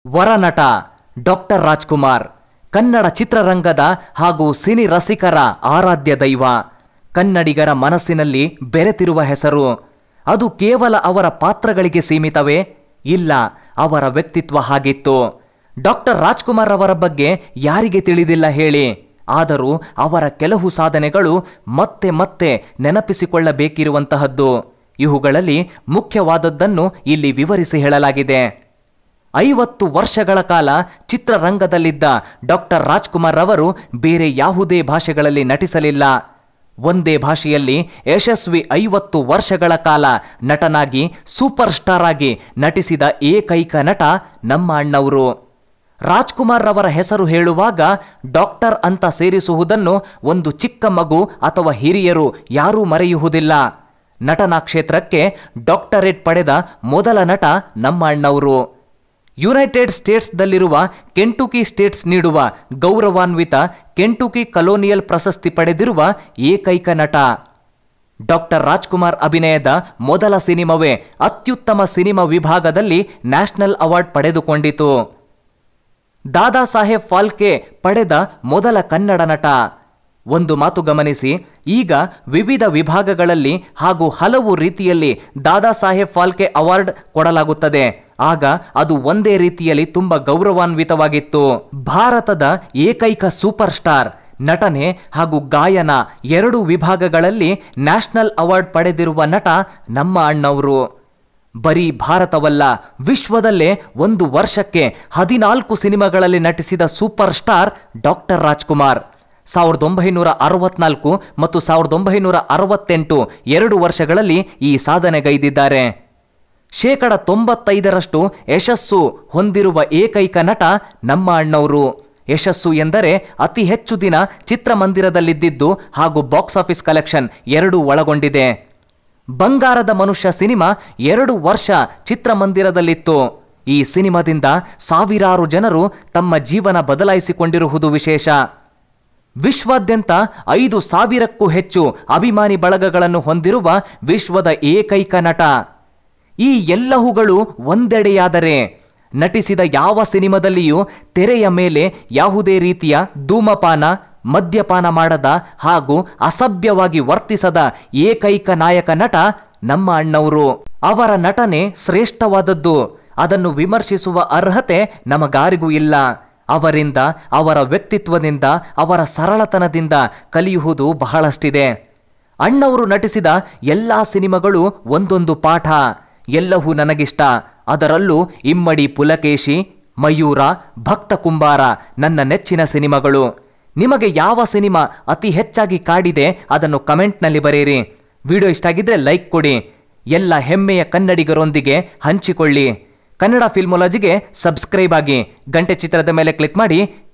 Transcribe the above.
ವರನಟ doctor Rajkumar Kannada ಚಿತ್ರರಂಗದ ಹಾಗೂ cine ರಸಿಕರ ಆರಾಧ್ಯ ದೈವ ಕನ್ನಡಿಗರ ಮನಸ್ಸಿನಲ್ಲಿ ಬೆರೆತಿರುವ ಹೆಸರು ಅದು ಕೇವಲ ಅವರ ಪಾತ್ರಗಳಿಗೆ ಸೀಮಿತವೇ ಇಲ್ಲ ಅವರ ವ್ಯಕ್ತಿತ್ವ ಹಾಗಿತ್ತು ಡಾಕ್ಟರ್ ರಾಜ್ಕುಮಾರ್ ಅವರ ಬಗ್ಗೆ ಯಾರಿಗೆ ತಿಳಿದಿಲ್ಲ ಹೇಳಿ ಆದರೂ ಅವರ ಕೆಲವು ಸಾಧನೆಗಳು ಮತ್ತೆ ಮತ್ತೆ ನೆನಪಿಸಿಕೊಳ್ಳಬೇಕಿರುವಂತಹದ್ದು ಇವುಗಳಲ್ಲಿ ಮುಖ್ಯವಾದದ್ದನ್ನು ಇಲ್ಲಿ ವಿವರಿಸಿ ಹೇಳಲಾಗಿದೆ ಐವತ್ತು ವರ್ಷಗಳ ಕಾಲ ಚಿತ್ರರಂಗದಲ್ಲಿದ್ದ ಡಾಕ್ಟರ್ ರಾಜ್ಕುಮಾರ್ ಅವರು ಬೇರೆ ಯಾವುದೇ ಭಾಷೆಗಳಲ್ಲಿ ನಟಿಸಲಿಲ್ಲ ಒಂದೇ ಭಾಷೆಯಲ್ಲಿ ಯಶಸ್ವಿ ಐವತ್ತು ವರ್ಷಗಳ ಕಾಲ ನಟನಾಗಿ ಸೂಪರ್ ಸ್ಟಾರ್ ಆಗಿ ನಟಿಸಿದ ಏಕೈಕ ನಟ ನಮ್ಮ ಅಣ್ಣವರು ರಾಜ್ಕುಮಾರ್ ಅವರ ಹೆಸರು ಹೇಳುವಾಗ ಡಾಕ್ಟರ್ ಅಂತ ಸೇರಿಸುವುದನ್ನು ಒಂದು ಚಿಕ್ಕ ಮಗು ಅಥವಾ ಹಿರಿಯರು ಯಾರೂ ಮರೆಯುವುದಿಲ್ಲ ನಟನಾ ಕ್ಷೇತ್ರಕ್ಕೆ ಡಾಕ್ಟರೇಟ್ ಪಡೆದ ಮೊದಲ ನಟ ನಮ್ಮ ಅಣ್ಣವರು ಯುನೈಟೆಡ್ ಸ್ಟೇಟ್ಸ್ದಲ್ಲಿರುವ ಕೆಂಟುಕಿ ಸ್ಟೇಟ್ಸ್ ನೀಡುವ ಗೌರವಾನ್ವಿತ ಕೆಂಟುಕಿ ಕಲೋನಿಯಲ್ ಪ್ರಶಸ್ತಿ ಪಡೆದಿರುವ ಏಕೈಕ ನಟ ಡಾಕ್ಟರ್ ರಾಜ್ಕುಮಾರ್ ಅಭಿನಯದ ಮೊದಲ ಸಿನಿಮಾವೇ ಅತ್ಯುತ್ತಮ ಸಿನಿಮಾ ವಿಭಾಗದಲ್ಲಿ ನ್ಯಾಷನಲ್ ಅವಾರ್ಡ್ ಪಡೆದುಕೊಂಡಿತು ದಾದಾ ಸಾಹೇಬ್ ಫಾಲ್ಕೆ ಪಡೆದ ಮೊದಲ ಕನ್ನಡ ನಟ ಒಂದು ಮಾತು ಗಮನಿಸಿ ಈಗ ವಿವಿಧ ವಿಭಾಗಗಳಲ್ಲಿ ಹಾಗೂ ಹಲವು ರೀತಿಯಲ್ಲಿ ದಾದಾ ಸಾಹೇಬ್ ಫಾಲ್ಕೆ ಅವಾರ್ಡ್ ಕೊಡಲಾಗುತ್ತದೆ ಆಗ ಅದು ಒಂದೇ ರೀತಿಯಲ್ಲಿ ತುಂಬ ಗೌರವಾನ್ವಿತವಾಗಿತ್ತು ಭಾರತದ ಏಕೈಕ ಸೂಪರ್ ಸ್ಟಾರ್ ನಟನೆ ಹಾಗೂ ಗಾಯನ ಎರಡು ವಿಭಾಗಗಳಲ್ಲಿ ನ್ಯಾಷನಲ್ ಅವಾರ್ಡ್ ಪಡೆದಿರುವ ನಟ ನಮ್ಮ ಅಣ್ಣವರು ಬರೀ ಭಾರತವಲ್ಲ ವಿಶ್ವದಲ್ಲೇ ಒಂದು ವರ್ಷಕ್ಕೆ ಹದಿನಾಲ್ಕು ಸಿನಿಮಾಗಳಲ್ಲಿ ನಟಿಸಿದ ಸೂಪರ್ ಸ್ಟಾರ್ ಡಾಕ್ಟರ್ ರಾಜ್ಕುಮಾರ್ ಸಾವಿರದ ಒಂಬೈನೂರ ಅರವತ್ನಾಲ್ಕು ಮತ್ತು ಸಾವಿರದ ಒಂಬೈನೂರ ಅರವತ್ತೆಂಟು ಎರಡು ವರ್ಷಗಳಲ್ಲಿ ಈ ಸಾಧನೆಗೈದಿದ್ದಾರೆ ಶೇಕಡ ತೊಂಬತ್ತೈದರಷ್ಟು ಯಶಸ್ಸು ಹೊಂದಿರುವ ಏಕೈಕ ನಟ ನಮ್ಮ ಅಣ್ಣವರು ಯಶಸ್ಸು ಎಂದರೆ ಅತಿ ಹೆಚ್ಚು ದಿನ ಚಿತ್ರಮಂದಿರದಲ್ಲಿದ್ದಿದ್ದು ಹಾಗೂ ಬಾಕ್ಸ್ ಆಫೀಸ್ ಕಲೆಕ್ಷನ್ ಎರಡೂ ಒಳಗೊಂಡಿದೆ ಬಂಗಾರದ ಮನುಷ್ಯ ಸಿನಿಮಾ ಎರಡು ವರ್ಷ ಚಿತ್ರಮಂದಿರದಲ್ಲಿತ್ತು ಈ ಸಿನಿಮಾದಿಂದ ಸಾವಿರಾರು ಜನರು ತಮ್ಮ ಜೀವನ ಬದಲಾಯಿಸಿಕೊಂಡಿರುವುದು ವಿಶೇಷ ವಿಶ್ವಾದ್ಯಂತ ಐದು ಸಾವಿರಕ್ಕೂ ಹೆಚ್ಚು ಅಭಿಮಾನಿ ಬಳಗಗಳನ್ನು ಹೊಂದಿರುವ ವಿಶ್ವದ ಏಕೈಕ ನಟ ಈ ಎಲ್ಲವುಗಳು ಒಂದೆಡೆಯಾದರೆ ನಟಿಸಿದ ಯಾವ ಸಿನಿಮಾದಲ್ಲಿಯೂ ತೆರೆಯ ಮೇಲೆ ಯಾವುದೇ ರೀತಿಯ ಧೂಮಪಾನ ಮದ್ಯಪಾನ ಮಾಡದ ಹಾಗೂ ಅಸಭ್ಯವಾಗಿ ವರ್ತಿಸದ ಏಕೈಕ ನಾಯಕ ನಟ ನಮ್ಮ ಅಣ್ಣವರು ಅವರ ನಟನೆ ಶ್ರೇಷ್ಠವಾದದ್ದು ಅದನ್ನು ವಿಮರ್ಶಿಸುವ ಅರ್ಹತೆ ನಮಗಾರಿಗೂ ಇಲ್ಲ ಅವರಿಂದ ಅವರ ವ್ಯಕ್ತಿತ್ವದಿಂದ ಅವರ ಸರಳತನದಿಂದ ಕಲಿಯುವುದು ಬಹಳಷ್ಟಿದೆ ಅಣ್ಣವರು ನಟಿಸಿದ ಎಲ್ಲ ಸಿನಿಮಾಗಳು ಒಂದೊಂದು ಪಾಠ ಎಲ್ಲವೂ ನನಗಿಷ್ಟ ಅದರಲ್ಲೂ ಇಮ್ಮಡಿ ಪುಲಕೇಶಿ ಮಯೂರ ಭಕ್ತ ಕುಂಬಾರ ನನ್ನ ನೆಚ್ಚಿನ ಸಿನಿಮಾಗಳು ನಿಮಗೆ ಯಾವ ಸಿನಿಮಾ ಅತಿ ಹೆಚ್ಚಾಗಿ ಕಾಡಿದೆ ಅದನ್ನು ಕಮೆಂಟ್ನಲ್ಲಿ ಬರೆಯಿರಿ ವಿಡಿಯೋ ಇಷ್ಟ ಆಗಿದ್ರೆ ಲೈಕ್ ಕೊಡಿ ಎಲ್ಲ ಹೆಮ್ಮೆಯ ಕನ್ನಡಿಗರೊಂದಿಗೆ ಹಂಚಿಕೊಳ್ಳಿ ಕನ್ನಡ ಫಿಲ್ಮೊಲಜಿಗೆ ಸಬ್ಸ್ಕ್ರೈಬ್ ಆಗಿ ಗಂಟೆ ಚಿತ್ರದ ಮೇಲೆ ಕ್ಲಿಕ್ ಮಾಡಿ